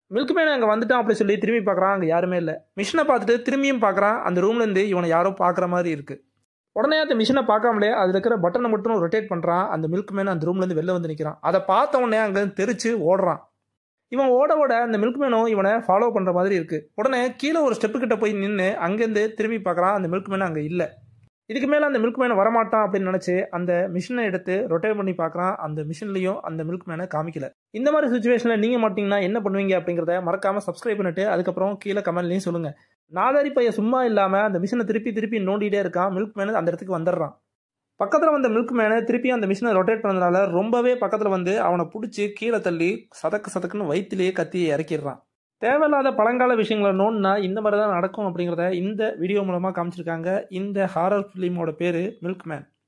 milk man அங்கே வந்துட்டான் அப்படி சொல்லி திரும்பி பார்க்குறான் அங்கே யாருமே இல்லை மிஷினை பார்த்துட்டு திரும்பியும் பார்க்குறான் அந்த ரூம்லேருந்து இவனை யாரோ பார்க்குற மாதிரி இருக்குது உடனே அந்த மிஷினை பார்க்காமலே அதில் இருக்கிற பட்டனை மட்டும் ரொட்டேட் பண்ணுறான் அந்த மில்க் மேன் அந்த ரூம்லேருந்து வெளில வந்து நிற்கிறான் அதை பார்த்த உடனே அங்கே தெரிச்சு ஓடுறான் இவன் ஓட ஓட அந்த மில்க் மேனும் இவனை ஃபாலோ பண்ணுற மாதிரி இருக்குது உடனே கீழே ஒரு ஸ்டெப்பு கிட்ட போய் நின்று அங்கேருந்து திரும்பி பார்க்குறான் அந்த மில்க் மேன் அங்கே இல்லை இதுக்கு மேலே அந்த மில்க் மேன் வரமாட்டான் அப்படின்னு நினச்சி அந்த மிஷினை எடுத்து ரொட்டேட் பண்ணி பார்க்குறான் அந்த மிஷின்லையும் அந்த மில்க் மேனை காமிக்கல இந்த மாதிரி சுச்சுவேஷனில் நீங்கள் மாட்டிங்கன்னா என்ன பண்ணுவீங்க அப்படிங்கிறத மறக்காமல் சப்ஸ்கிரைப் பண்ணிட்டு அதுக்கப்புறம் கீழே கமெண்ட்லையும் சொல்லுங்கள் நாதாரி பையன் சும்மா இல்லாமல் அந்த மிஷினை திருப்பி திருப்பி நோண்டிகிட்டே இருக்கான் மில்க் மேன் அந்த இடத்துக்கு வந்துடுறான் பக்கத்தில் வந்த மில்க் மேனை திருப்பி அந்த மிஷினை ரொட்டேட் பண்ணதுனால ரொம்பவே பக்கத்தில் வந்து அவனை பிடிச்சி கீழே தள்ளி சதக்கு சதக்குன்னு வயிற்றுலேயே கத்தி இறக்கிடுறான் தேவையில்லாத பழங்கால விஷயங்களை நோண்டினா இந்த மாதிரி தான் நடக்கும் அப்படிங்கிறத இந்த வீடியோ மூலமாக காமிச்சிருக்காங்க இந்த ஹாரர் ஃபிலிமோட பேர் மில்க் மேன்